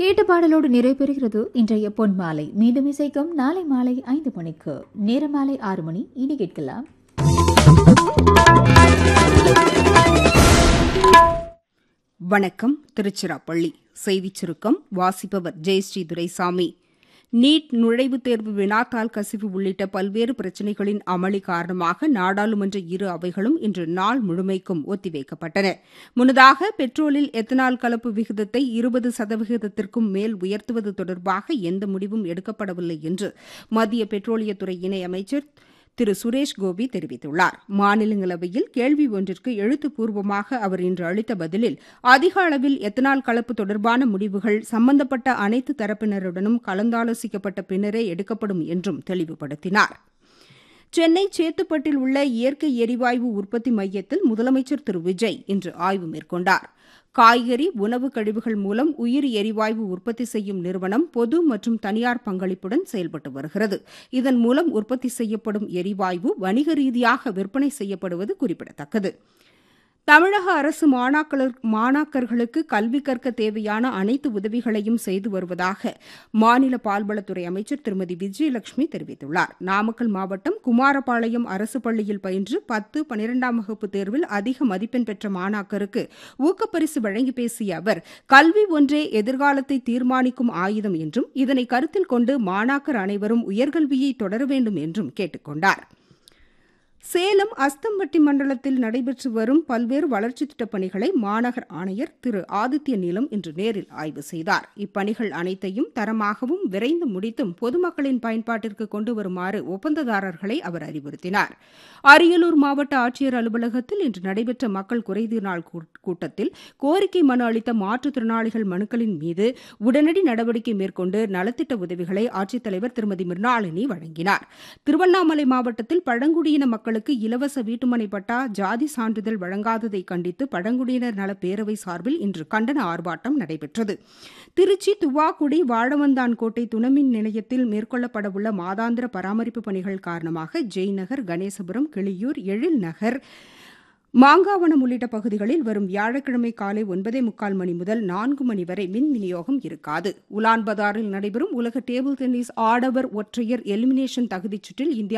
கேட்ட பாடலோடு நிறைவு பெறுகிறது இன்றைய பொன் மாலை மீண்டும் இசைக்கும் நாளை மாலை ஐந்து மணிக்கு நேர மாலை ஆறு மணி இனி கேட்கலாம் வணக்கம் திருச்சிராப்பள்ளி செய்திச் சுருக்கம் வாசிப்பவர் ஜெயஸ்ரீ துரைசாமி நீட் நுழைவுத் தேர்வு வினாத்தாள் கசிவு உள்ளிட்ட பல்வேறு பிரச்சினைகளின் அமளி காரணமாக நாடாளுமன்ற இரு அவைகளும் இன்று நாள் முழுமைக்கும் ஒத்திவைக்கப்பட்டன முன்னதாக பெட்ரோலில் எத்தனால் கலப்பு விகிதத்தை இருபது சதவிகிதத்திற்கும் மேல் உயர்த்துவது தொடர்பாக எந்த முடிவும் எடுக்கப்படவில்லை என்று மத்திய பெட்ரோலியத்துறை இணையமைச்சர் திரு சுரேஷ் கோபி தெரிவித்துள்ளார் மாநிலங்களவையில் கேள்வி ஒன்றிற்கு எழுத்துப்பூர்வமாக அவர் இன்று அளித்த பதிலில் அதிக அளவில் எத்தனால் கலப்பு தொடர்பான முடிவுகள் சம்பந்தப்பட்ட அனைத்து தரப்பினருடனும் கலந்தாலோசிக்கப்பட்ட பின்னரே எடுக்கப்படும் என்றும் தெளிவுபடுத்தினார் சென்னை சேத்துப்பட்டில் உள்ள இயற்கை எரிவாயு உற்பத்தி மையத்தில் முதலமைச்சர் திரு விஜய் இன்று ஆய்வு மேற்கொண்டார் காய்கறி உணவு கழிவுகள் மூலம் உயிரி எரிவாயு உற்பத்தி செய்யும் நிறுவனம் பொது மற்றும் தனியார் பங்களிப்புடன் செயல்பட்டு வருகிறது இதன் மூலம் உற்பத்தி செய்யப்படும் எரிவாயு வணிக ரீதியாக விற்பனை செய்யப்படுவது குறிப்பிடத்தக்கது தமிழக அரசு மாணாக்கர் மாணாக்கர்களுக்கு கல்வி கற்க தேவையான அனைத்து உதவிகளையும் செய்து வருவதாக மாநில பால்வளத்துறை அமைச்சர் திருமதி விஜயலட்சுமி தெரிவித்துள்ளார் நாமக்கல் மாவட்டம் குமாரபாளையம் அரசு பள்ளியில் பயின்று பத்து பனிரெண்டாம் வகுப்பு தேர்வில் அதிக மதிப்பெண் பெற்ற மாணாக்கருக்கு ஊக்கப்பரிசு வழங்கி பேசிய அவர் கல்வி ஒன்றே எதிர்காலத்தை தீர்மானிக்கும் ஆயுதம் என்றும் இதனை கருத்தில் கொண்டு மாணாக்கர் அனைவரும் உயர்கல்வியை தொடர வேண்டும் என்றும் கேட்டுக் கொண்டாா் சேலம் அஸ்தம்பட்டி மண்டலத்தில் நடைபெற்று வரும் பல்வேறு வளர்ச்சித் திட்டப் பணிகளை மாநகர் ஆணையர் திரு ஆதித்ய நீலம் இன்று நேரில் ஆய்வு செய்தார் இப்பணிகள் அனைத்தையும் தரமாகவும் விரைந்து முடித்தும் பொதுமக்களின் பயன்பாட்டிற்கு கொண்டு வருமாறு ஒப்பந்ததாரர்களை அவர் அறிவுறுத்தினார் அரியலூர் மாவட்ட ஆட்சியர் அலுவலகத்தில் இன்று நடைபெற்ற மக்கள் குறைதீர் நாள் கூட்டத்தில் கோரிக்கை மனு அளித்த மாற்றுத்திறனாளிகள் மனுக்களின் மீது உடனடி நடவடிக்கை மேற்கொண்டு நலத்திட்ட உதவிகளை ஆட்சித்தலைவர் திருமதி மிர்னாளினி வழங்கினார் திருவண்ணாமலை மாவட்டத்தில் பழங்குடியின மக்கள் மக்களுக்கு இலவச வீட்டுமனை பட்டா ஜாதி சான்றிதழ் வழங்காததை கண்டித்து பழங்குடியினர் நல பேரவை சார்பில் இன்று கண்டன ஆர்ப்பாட்டம் நடைபெற்றது திருச்சி துவாக்குடி வாழவந்தான் கோட்டை துணைமின் நிலையத்தில் மேற்கொள்ளப்படவுள்ள மாதாந்திர பராமரிப்பு பணிகள் காரணமாக ஜெய்நகர் கணேசபுரம் கிளியூர் எழில் நகர் மாங்காவனம் உள்ளிட்ட பகுதிகளில் வரும் வியாழக்கிழமை காலை ஒன்பதே முக்கால் மணி முதல் நான்கு மணி வரை மின் விநியோகம் இருக்காது உலான்பதாரில் நடைபெறும் உலக டேபிள் டென்னிஸ் ஆடவர் ஒற்றையர் எலிமினேஷன் தகுதிச் சுற்றில் இந்தியா